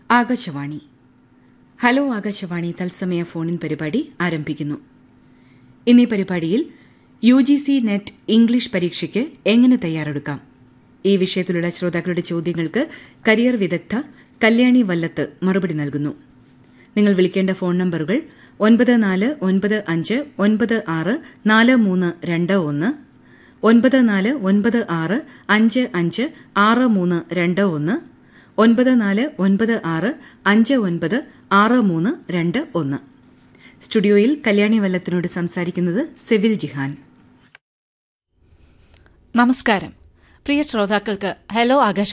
Akashvani hello Akashvani തത്സമയ ഫോണിൻ പരിപാടി ആരംഭിക്കുന്നു ഇന്നീ പരിപാടിയിൽ U G C NET English പരീക്ഷയ്ക്ക് എങ്ങനെ തയ്യാറെടുക്കാം ഈ വിഷയത്തിലുള്ള ശ്രോതാക്കളുടെ ചോദ്യങ്ങൾക്ക് കരിയർ വിദഗ്ധ കല്യാണി വല്ലത്ത് മറുപടി നൽകുന്നു നിങ്ങൾ വിളിക്കേണ്ട ഫോൺ നമ്പറുകൾ ഒൻപത് നാല് ഒൻപത് അഞ്ച് ഒൻപത് ആറ് നാല് മൂന്ന് രണ്ട് ഒന്ന് ഒൻപത് നാല് ഒൻപത് ആറ് അഞ്ച് അഞ്ച് ആറ് മൂന്ന് രണ്ട് ഒന്ന് ഒൻപത് നാല് ഒൻപത് ആറ് അഞ്ച് ഒൻപത് ആറ് മൂന്ന് രണ്ട് ഒന്ന് സ്റ്റുഡിയോയിൽ കല്യാണി വല്ലത്തിനോട് സംസാരിക്കുന്നത് സെവിൽ ജിഹാൻ നമസ്കാരം പ്രിയ ശ്രോതാക്കൾക്ക് ഹലോ ആകാശ